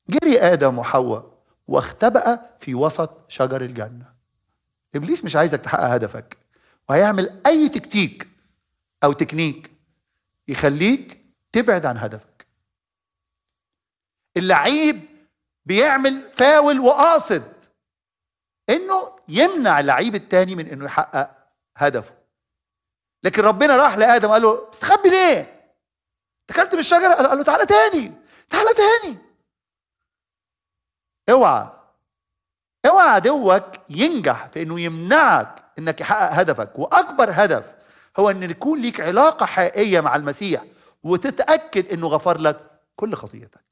جري ادم وحواء واختبأ في وسط شجر الجنه ابليس مش عايزك تحقق هدفك وهيعمل اي تكتيك او تكنيك يخليك تبعد عن هدفك اللعيب بيعمل فاول وقاصد انه يمنع اللعيب التاني من انه يحقق هدفه لكن ربنا راح لادم قال له استخبي ليه اكلت من الشجره قال له تعالى تاني تعالى تاني اوعى اوعى عدوك ينجح في انه يمنعك انك يحقق هدفك واكبر هدف هو ان يكون ليك علاقه حقيقيه مع المسيح وتتاكد انه غفر لك كل خطيتك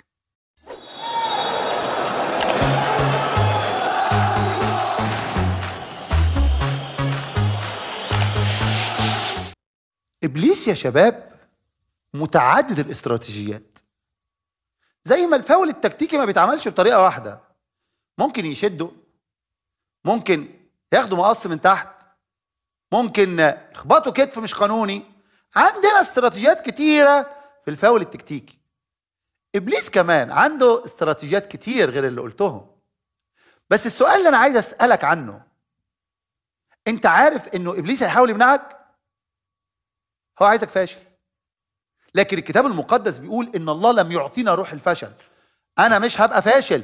ابليس يا شباب متعدد الاستراتيجيات زي ما الفاول التكتيكي ما بيتعملش بطريقه واحده ممكن يشده ممكن ياخدوا مقص من تحت ممكن يخبطوا كتف مش قانوني عندنا استراتيجيات كتيره في الفاول التكتيكي ابليس كمان عنده استراتيجيات كتير غير اللي قلتهم بس السؤال اللي انا عايز اسالك عنه انت عارف انه ابليس هيحاول يمنعك هو عايزك فاشل لكن الكتاب المقدس بيقول ان الله لم يعطينا روح الفشل انا مش هبقى فاشل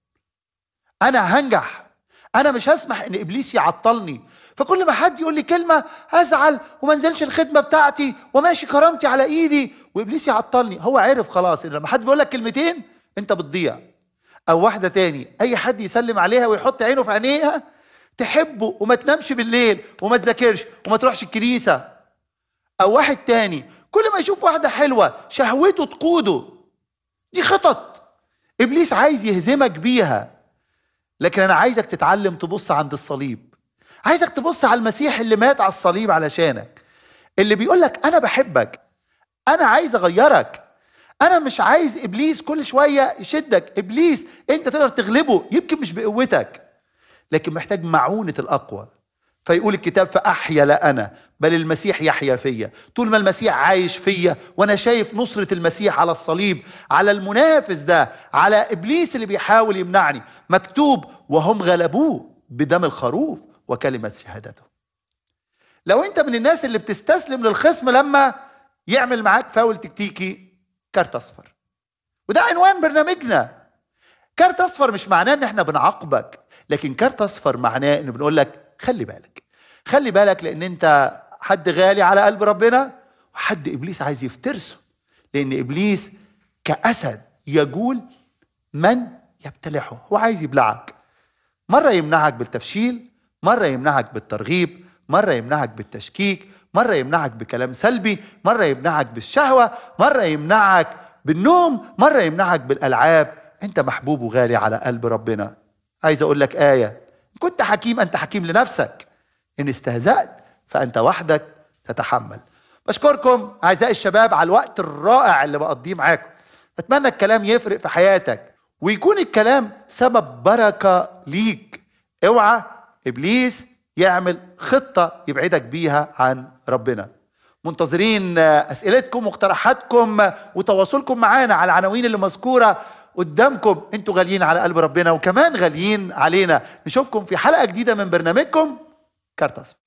انا هنجح انا مش هسمح ان ابليس يعطلني فكل ما حد يقول لي كلمه هزعل وما انزلش الخدمه بتاعتي وماشي كرامتي على ايدي وابليس يعطلني هو عرف خلاص ان لما حد بيقول لك كلمتين انت بتضيع او واحده تاني اي حد يسلم عليها ويحط عينه في عينيها تحبه وما تنامش بالليل وما تذاكرش وما تروحش الكنيسه او واحد تاني كل ما يشوف واحده حلوه شهوته تقوده دي خطط ابليس عايز يهزمك بيها لكن انا عايزك تتعلم تبص عند الصليب عايزك تبص على المسيح اللي مات على الصليب علشانك اللي بيقول لك انا بحبك انا عايز اغيرك انا مش عايز ابليس كل شويه يشدك ابليس انت تقدر تغلبه يمكن مش بقوتك لكن محتاج معونه الاقوى فيقول الكتاب فأحيا لا أنا بل المسيح يحيا فيا طول ما المسيح عايش فيا وأنا شايف نصرة المسيح على الصليب على المنافس ده على إبليس اللي بيحاول يمنعني مكتوب وهم غلبوه بدم الخروف وكلمة شهادته لو أنت من الناس اللي بتستسلم للخصم لما يعمل معاك فاول تكتيكي كارت أصفر وده عنوان برنامجنا كارت أصفر مش معناه إن إحنا بنعاقبك لكن كارت أصفر معناه إنه بنقول لك خلي بالك خلي بالك لان انت حد غالي على قلب ربنا وحد ابليس عايز يفترسه لان ابليس كاسد يجول من يبتلعه هو عايز يبلعك مره يمنعك بالتفشيل مره يمنعك بالترغيب مره يمنعك بالتشكيك مره يمنعك بكلام سلبي مره يمنعك بالشهوه مره يمنعك بالنوم مره يمنعك بالالعاب انت محبوب وغالي على قلب ربنا عايز اقول لك ايه كنت حكيم انت حكيم لنفسك ان استهزأت فانت وحدك تتحمل بشكركم اعزائي الشباب على الوقت الرائع اللي بقضيه معاكم اتمنى الكلام يفرق في حياتك ويكون الكلام سبب بركه ليك اوعى ابليس يعمل خطه يبعدك بيها عن ربنا منتظرين اسئلتكم واقتراحاتكم وتواصلكم معانا على العناوين اللي مذكوره قدامكم انتوا غاليين على قلب ربنا وكمان غاليين علينا نشوفكم في حلقه جديده من برنامجكم كارتاس